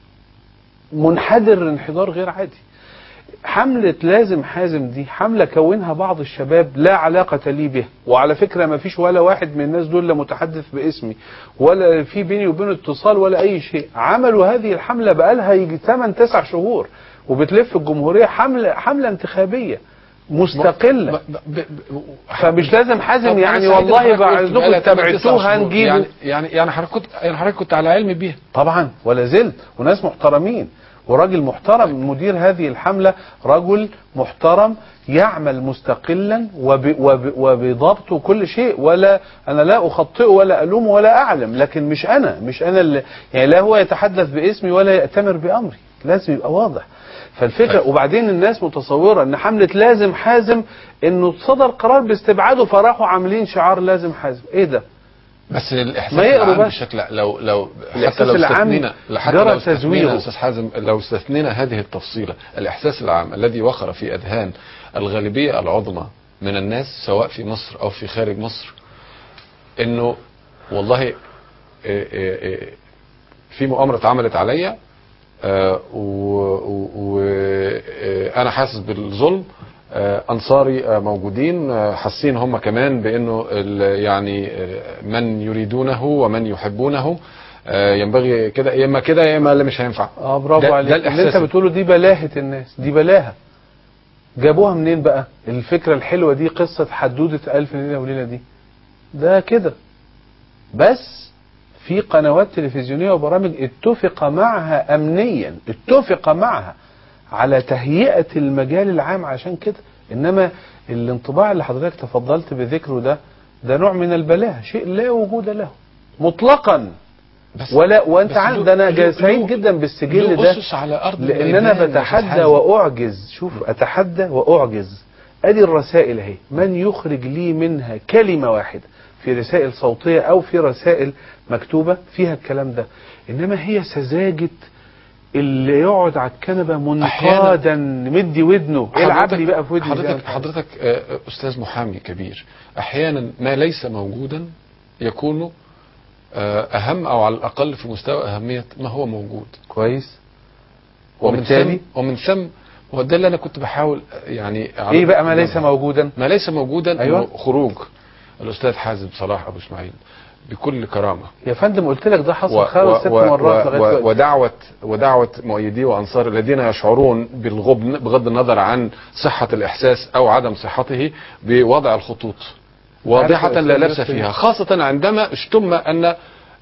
منحدر انحدار غير عادي حملة لازم حازم دي حملة كونها بعض الشباب لا علاقة لي به وعلى فكرة ما فيش ولا واحد من الناس دول لا متحدث باسمي ولا في بيني وبينه اتصال ولا أي شيء عملوا هذه الحملة بقالها يجي 8 9 شهور وبتلف الجمهورية حملة حملة انتخابية مستقلة ب- ب- ب- فمش لازم حازم طب يعني أنا سعيد والله إن حضرتك قلت بعزكم بقالها تمن، تسع تبعتوه شهور. هنجيبه يعني يعني يعني حضرتك كنت يعني حضرتك كنت على علم بيها طبعا ولا زلت وناس محترمين وراجل محترم مدير هذه الحملة رجل محترم يعمل مستقلا وب وب وبضبط وكل شيء ولا انا لا اخطئه ولا الومه ولا اعلم لكن مش انا مش انا اللي يعني لا هو يتحدث باسمي ولا يأتمر بامري لازم يبقى واضح فالفكره وبعدين الناس متصوره ان حمله لازم حازم انه صدر قرار باستبعاده فراحوا عاملين شعار لازم حازم ايه ده بس الاحساس ما يقروا العام بس. بشكل لو لو الإحساس حتى لو العام استثنينا حتى جرى لو استثنينا تزويره. استاذ حازم لو استثنينا هذه التفصيله الاحساس العام الذي وقر في اذهان الغالبيه العظمى من الناس سواء في مصر او في خارج مصر انه والله آه، آه، آه، في مؤامره اتعملت عليا وانا حاسس بالظلم آه، انصاري آه، موجودين آه، حاسين هم كمان بانه ال- يعني آه، من يريدونه ومن يحبونه آه، ينبغي كده يا اما كده يا اما اللي مش هينفع اه برافو ده- عليك ده اللي انت الإحساس. بتقوله دي بلاهة الناس دي بلاهة جابوها منين بقى الفكرة الحلوة دي قصة حدودة ألف ليلة وليلة دي ده كده بس في قنوات تلفزيونية وبرامج اتفق معها أمنيا اتفق معها على تهيئة المجال العام عشان كده إنما الانطباع اللي حضرتك تفضلت بذكره ده ده نوع من البلاهة شيء لا وجود له مطلقا بس ولا وانت بس عارف له- ده انا له- سعيد له- جدا بالسجل له ده أسس على أرض لان انا الميدان يا بتحدى أستاذ حازم. واعجز شوف اتحدى واعجز ادي الرسائل اهي من يخرج لي منها كلمه واحده في رسائل صوتيه او في رسائل مكتوبه فيها الكلام ده انما هي سذاجه اللي يقعد على الكنبه منقادا مدي ودنه العب حضرتك- لي بقى في ودني زي ما حضرتك انت عايز. حضرتك آه، استاذ محامي كبير احيانا ما ليس موجودا يكون آه، اهم او على الاقل في مستوى اهميه ما هو موجود كويس ومن وبالتالي ثم ومن ثم هو ده اللي انا كنت بحاول آه، يعني ايه بقى ما ليس موجودا ما ليس موجودا أيوة. إنه خروج الاستاذ حازم صلاح ابو اسماعيل بكل كرامه يا فندم قلت لك ده حصل و- خمس ست و- و- مرات و- لغايه و- دلوقتي ودعوة ودعوة مؤيديه وأنصار الذين يشعرون بالغبن بغض النظر عن صحة الإحساس أو عدم صحته بوضع الخطوط واضحة عارف يا لا أستاذ لبس ياسر. فيها خاصة عندما اشتم أن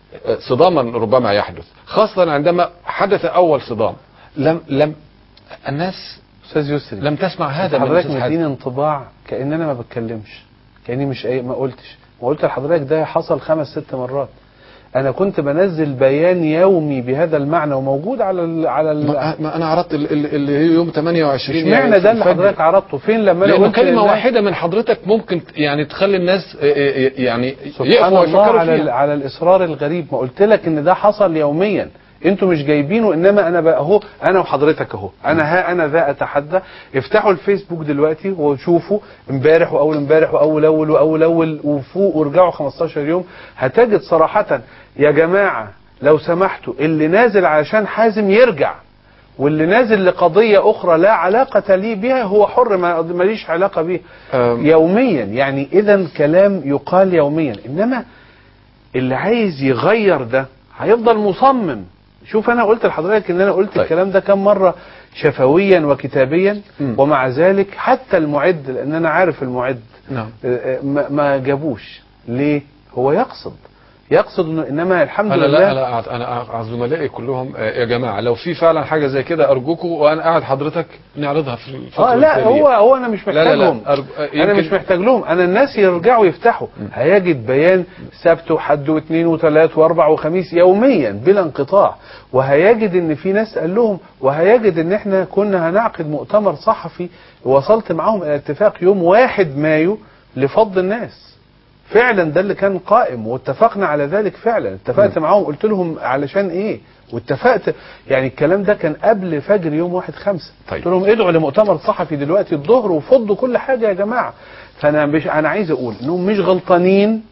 صداما ربما يحدث خاصة عندما حدث أول صدام لم لم الناس استاذ يسري لم تسمع هذا من حضرتك الأستاذ حازم. مديني انطباع كأن انا ما بتكلمش كأني مش اي ما قلتش ما قلت لحضرتك ده حصل خمس ست مرات انا كنت بنزل بيان يومي بهذا المعنى وموجود على ال على ال ما ما أنا عرضت ال- ال- اللي هي يوم 28 اشمعنى يعني ده في اللي الفجر. حضرتك عرضته فين لما انا لأنه قلت كلمة للناس- واحدة من حضرتك ممكن ت- يعني تخلي الناس آه، آه، يعني سبحان يقفوا الله ويفكروا على ال- فيها على الاصرار الغريب ما قلت لك ان ده حصل يوميا انتوا مش جايبينه انما انا بقى اهو انا وحضرتك اهو انا ها انا ذا اتحدى افتحوا الفيسبوك دلوقتي وشوفوا امبارح واول امبارح واول اول واول اول وفوق وارجعوا 15 يوم هتجد صراحة يا جماعة لو سمحتوا اللي نازل علشان حازم يرجع واللي نازل لقضية أخرى لا علاقة لي بها هو حر ما ماليش علاقة بيه أم. يوميا يعني إذا كلام يقال يوميا إنما اللي عايز يغير ده هيفضل مصمم شوف انا قلت لحضرتك ان انا قلت طيب. طيب. الكلام ده كم مره شفويا وكتابيا مم. ومع ذلك حتى المعد لان انا عارف المعد نعم آه، آه، ما ما جابوش ليه هو يقصد يقصد انه انما الحمد انا لله لا انا أع- انا أع- زملائي كلهم آه، يا جماعه لو في فعلا حاجه زي كده ارجوكم وانا قاعد حضرتك نعرضها في الفتره اه لا التالية. هو هو انا مش لا لا لا محتاجهم أرجو- آه، انا يمكن- مش محتاج لهم انا الناس يرجعوا يفتحوا هيجد بيان سبت وحد واثنين وثلاث واربع وخميس يوميا بلا انقطاع وهيجد ان في ناس قال لهم وهيجد ان احنا كنا هنعقد مؤتمر صحفي وصلت معاهم الى اتفاق يوم واحد مايو لفض الناس فعلا ده اللي كان قائم واتفقنا على ذلك فعلا اتفقت معاهم قلت لهم علشان ايه واتفقت يعني الكلام ده كان قبل فجر يوم واحد خمسة طيب. قلت لهم ادعوا لمؤتمر صحفي دلوقتي الظهر وفضوا كل حاجة يا جماعة فانا مش انا عايز اقول انهم مش غلطانين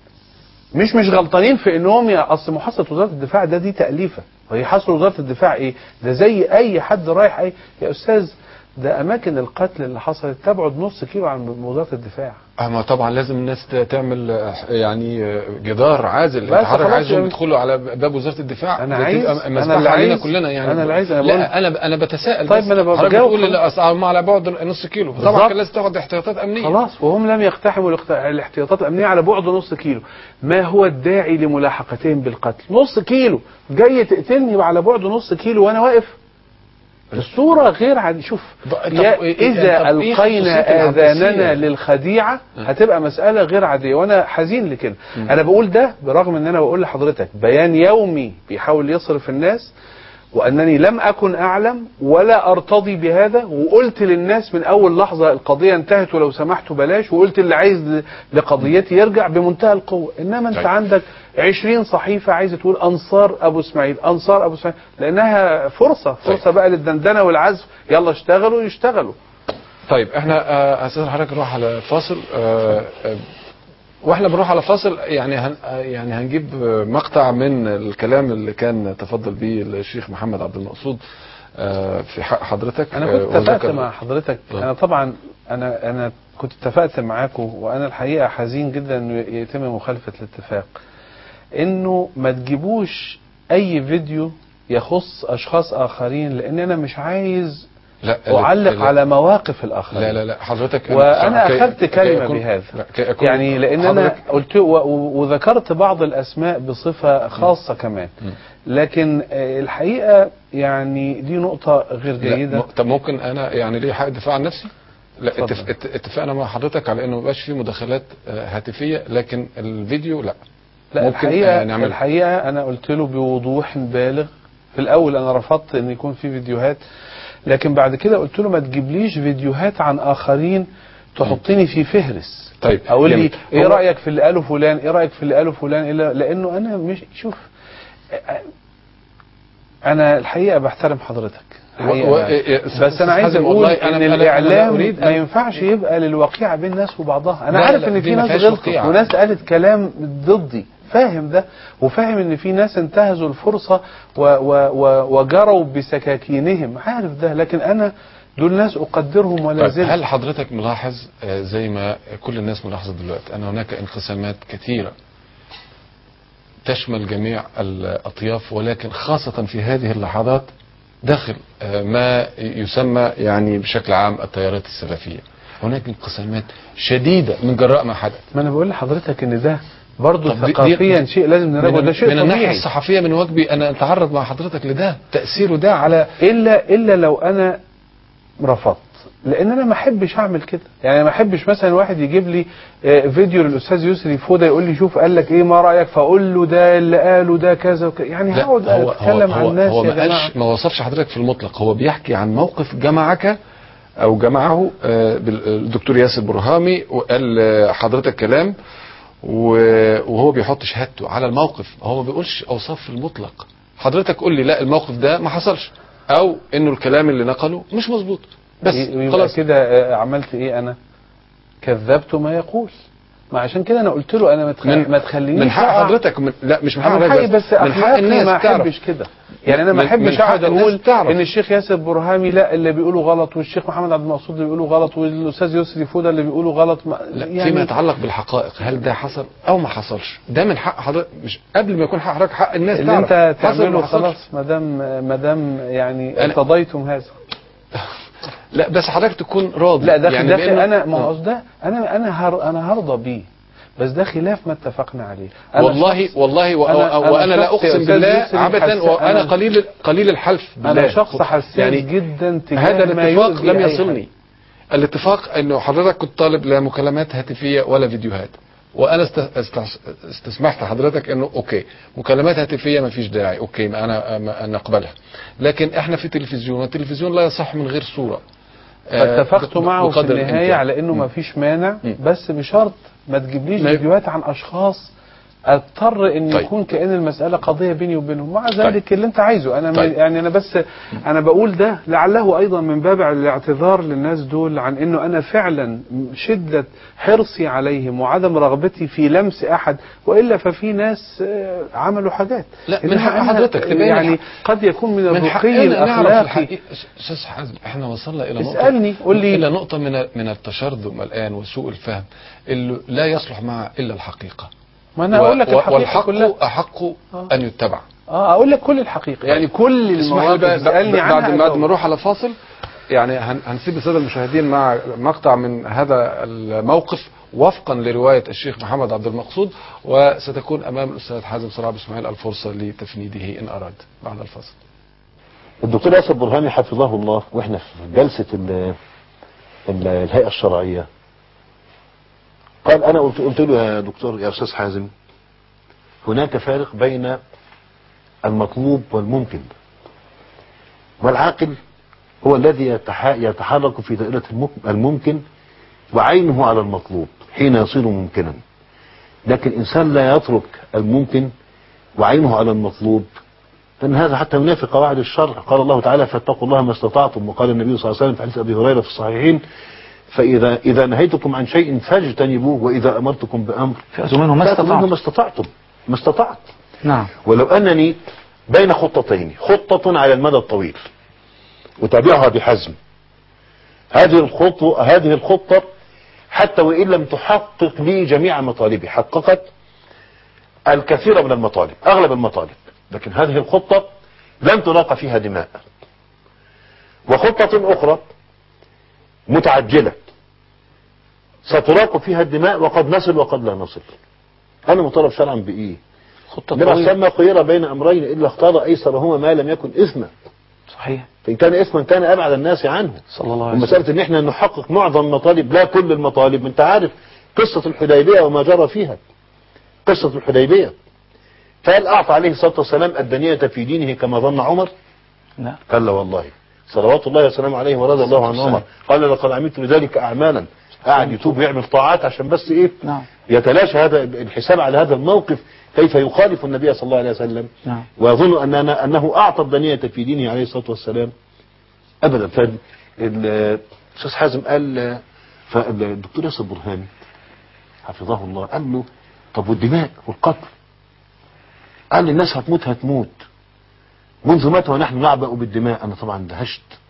مش مش غلطانين في انهم يا اصل محاصره وزاره الدفاع ده دي تاليفه وهي حصر وزاره الدفاع ايه ده زي اي حد رايح اي يا استاذ ده اماكن القتل اللي حصلت تبعد نص كيلو عن وزاره الدفاع اما طبعا لازم الناس ت- تعمل آه، يعني آه، جدار عازل بس انت حضرتك خلاص عايزهم يعني. يدخلوا على باب وزاره الدفاع أنا ده عايز- تبقى أنا مذبحة اللي علينا عايز- كلنا يعني أنا اللي عايز- أنا بقول- لا انا انا بتساءل طيب بس. ما أنا حضرتك بجاوب بتقول خلاص. لا أصل هم على بعد نص كيلو طبعا بالظبط. كان لازم تاخد احتياطات امنيه خلاص وهم لم يقتحموا الاقت- الاحتياطات الامنيه على بعد نص كيلو ما هو الداعي لملاحقتهم بالقتل نص كيلو جاي تقتلني على بعد نص كيلو وانا واقف الصورة غير عادية شوف طب يا إيه- إذا طب إيه خصوصية ألقينا العباسية؟ آذاننا للخديعة هتبقى مسألة غير عادية وأنا حزين لكده أنا بقول ده برغم إن أنا بقول لحضرتك بيان يومي بيحاول يصرف الناس وأنني لم أكن أعلم ولا أرتضي بهذا وقلت للناس من أول لحظة القضية انتهت ولو سمحتوا بلاش وقلت اللي عايز ل- لقضيتي يرجع بمنتهى القوة إنما أنت طيب. عندك عشرين صحيفة عايزة تقول أنصار أبو إسماعيل أنصار أبو إسماعيل لأنها فرصة فرصة طيب. بقى للدندنة والعزف يلا اشتغلوا يشتغلوا طيب احنا آه، استاذ حضرتك نروح على فاصل آه، آه، واحنا بنروح على فاصل يعني هن يعني هنجيب مقطع من الكلام اللي كان تفضل به الشيخ محمد عبد المقصود آه، في حق حضرتك انا آه، كنت اتفقت وذكر- مع حضرتك آه. انا طبعا انا انا كنت اتفقت معاكم وانا الحقيقه حزين جدا انه يتم مخالفه الاتفاق انه ما تجيبوش اي فيديو يخص اشخاص اخرين لان انا مش عايز لا اعلق لا- على مواقف الاخرين لا لا لا حضرتك وانا كي- اخذت كي كلمه يكون- بهذا لا، كي يكون يعني لان انا حضرتك- قلت و- و- وذكرت بعض الاسماء بصفه خاصه كمان لكن آه، الحقيقه يعني دي نقطه غير لا، جيده م- طب ممكن انا يعني ليه حق دفاع عن نفسي؟ لا اتفضل. اتف... ات- اتفقنا مع حضرتك على انه ما يبقاش فيه مداخلات آه، هاتفيه لكن الفيديو لا لا ممكن الحقيقه آه، نعمل الحقيقه انا قلت له بوضوح بالغ في الاول انا رفضت ان يكون في فيديوهات لكن بعد كده قلت له ما تجيبليش فيديوهات عن اخرين تحطني في فهرس طيب اقول لي جميل. ايه هو- رايك في اللي قاله فلان ايه رايك في اللي قاله فلان إيه لا- لانه انا مش شوف انا الحقيقه بحترم حضرتك الحقيقة و- يعني. إيه- بس انا أستاذ عايز حازم، اقول والله أنا- ان أنا- أنا لا الاعلام أريد ما أن- ينفعش يبقى للوقيعه بين الناس وبعضها انا لا، عارف لا، ان دي في ما ناس فيهاش غلطت وقيعة. وناس قالت كلام ضدي فاهم ده وفاهم ان في ناس انتهزوا الفرصه و و و وجروا بسكاكينهم عارف ده لكن انا دول ناس اقدرهم ولا طيب زلت هل حضرتك ملاحظ آه، زي ما كل الناس ملاحظه دلوقتي ان هناك انقسامات كثيره تشمل جميع الاطياف ولكن خاصه في هذه اللحظات داخل آه، ما يسمى يعني بشكل عام التيارات السلفيه هناك انقسامات شديده من جراء ما حدث ما انا بقول لحضرتك ان ده برضه طب دي- ثقافيا دي- شيء لازم نراجعه من, ده شيء من الناحيه طبيعي الصحفيه من واجبي ان اتعرض مع حضرتك لده تاثيره ده على الا الا لو انا رفضت لان انا ما احبش اعمل كده يعني ما احبش مثلا واحد يجيب لي آه، فيديو للاستاذ يسري فوده يقول لي شوف قال لك ايه ما رايك فاقول له ده اللي قاله ده كذا وكذا يعني لا، هقعد هو اتكلم هو عن الناس هو يا ما جماعه قالش ما وصفش حضرتك في المطلق هو بيحكي عن موقف جمعك او جمعه آه، بال- الدكتور ياسر برهامي وقال آه، حضرتك كلام و- وهو بيحط شهادته على الموقف هو ما بيقولش اوصاف في المطلق حضرتك قول لي لا الموقف ده ما حصلش او انه الكلام اللي نقله مش مظبوط بس يبقى خلاص كده آه، عملت ايه انا كذبت ما يقول ما عشان كده انا قلت له انا ما تخ... من- ما تخلينيش من حق أقع. حضرتك من لا مش من حق من حقي حضرتك بس من حق اخلاقي الناس ما تعرف. احبش كده يعني انا ما من- احبش من حق اقعد الناس اقول تعرف. ان الشيخ ياسر برهامي لا اللي بيقوله غلط والشيخ محمد عبد المقصود اللي بيقوله غلط والاستاذ يسري فوده اللي بيقوله غلط ما لا فيما يتعلق بالحقائق هل ده حصل او ما حصلش ده من حق حضرتك مش قبل ما يكون حق حضرتك حق الناس اللي تعرف انت حصل تعمله ما حصلش. خلاص ما دام ما دام يعني أنا- ارتضيتم هذا لا بس حضرتك تكون راضي لا ده يعني ده بأنه- انا ما آه. هو ده انا انا هر انا هرضى بيه بس ده خلاف ما اتفقنا عليه أنا والله شخص- والله و... أنا- أنا وانا لا شخص يا اقسم أستاذ بالله يسري عبثا حس- وانا أنا- قليل قليل الحلف بالله انا شخص حساس يعني جدا تجاه هذا ما الاتفاق يؤذي لم أي يصلني حد. الاتفاق انه حضرتك كنت طالب لا مكالمات هاتفيه ولا فيديوهات وانا است... است... استسمحت حضرتك انه اوكي مكالمات هاتفيه ما فيش داعي اوكي ما انا ما نقبلها لكن احنا في تلفزيون والتلفزيون لا يصح من غير صوره آه، فاتفقت ب- معه في بقدر النهايه الإمكان. على انه ما فيش مانع بس بشرط ما تجيبليش ما- فيديوهات عن اشخاص اضطر ان طيب. يكون كان المساله قضيه بيني وبينهم مع طيب. ذلك اللي انت عايزه انا طيب. طيب. يعني انا بس انا بقول ده لعله ايضا من باب الاعتذار للناس دول عن انه انا فعلا شده حرصي عليهم وعدم رغبتي في لمس احد والا ففي ناس آه، عملوا حاجات لا من إنما حق أنا حضرتك تبين يعني الحق. قد يكون من من الرقي حقنا نعرف الاخلاقي الحقيقة استاذ حازم احنا وصلنا الى نقطه اسألني، قول لي. الى نقطه من من التشرذم الان وسوء الفهم اللي لا يصلح معها الا الحقيقه ما انا و- اقول لك و- الحقيقه والحق كلها احق ان يتبع اه اقول لك كل الحقيقه يعني كل اسمح لي المواقف بقى اسالني بعد عنها بعد ما أجاوب. نروح على فاصل يعني هن- هنسيب الساده المشاهدين مع مقطع من هذا الموقف وفقا لروايه الشيخ محمد عبد المقصود وستكون امام الاستاذ حازم صلاح اسماعيل الفرصه لتفنيده ان اراد بعد الفاصل الدكتور ياسر برهامي حفظه الله واحنا في جلسة ال- ال- الهيئة الشرعية قال انا قلت, قلت له يا دكتور يا استاذ حازم هناك فارق بين المطلوب والممكن والعاقل هو الذي يتح- يتحرك في دائرة المك- الممكن وعينه على المطلوب حين يصير ممكنا لكن الإنسان لا يترك الممكن وعينه على المطلوب لأن هذا حتى ينافي قواعد الشرع قال الله تعالى فاتقوا الله ما استطعتم وقال النبي صلى الله عليه وسلم في حديث أبي هريرة في الصحيحين فإذا إذا نهيتكم عن شيء فاجتنبوه وإذا أمرتكم بأمر فأتوا منه ما فأتوا منه استطعتم ما استطعتم ما استطعت نعم ولو أنني بين خطتين خطة على المدى الطويل أتابعها بحزم هذه الخطوة هذه الخطة حتى وإن لم تحقق لي جميع مطالبي حققت الكثير من المطالب أغلب المطالب لكن هذه الخطة لن تلاقى فيها دماء وخطة أخرى متعجلة ستلاقى فيها الدماء وقد نصل وقد لا نصل أنا مطالب شرعا بإيه خطة النبي عليه طويلة الصلاة والسلام خير بين أمرين إلا اختار أيسرهما ما لم يكن إثما صحيح فإن كان إثما كان أبعد الناس عنه صلى الله عليه وسلم ومسألة إن إحنا نحقق معظم المطالب لا كل المطالب أنت عارف قصة الحديبية وما جرى فيها قصة الحديبية فهل أعطى عليه الصلاة والسلام الدنية في دينه كما ظن عمر لا قال لا والله صلوات الله وسلامه عليه ورضي الله عن عمر قال لقد عملت لذلك أعمالا قاعد يتوب ويعمل طاعات عشان بس إيه نعم يتلاشى هذا الحساب على هذا الموقف كيف يخالف النبي صلى الله عليه وسلم نعم ويظن أن أنه أعطى الدنية في دينه عليه الصلاة والسلام أبدا فالأستاذ حازم قال فالدكتور ياسر برهاني حفظه الله قال له طب والدماء والقتل قال لي الناس هتموت هتموت منذ متى ونحن نعبأ بالدماء أنا طبعا دهشت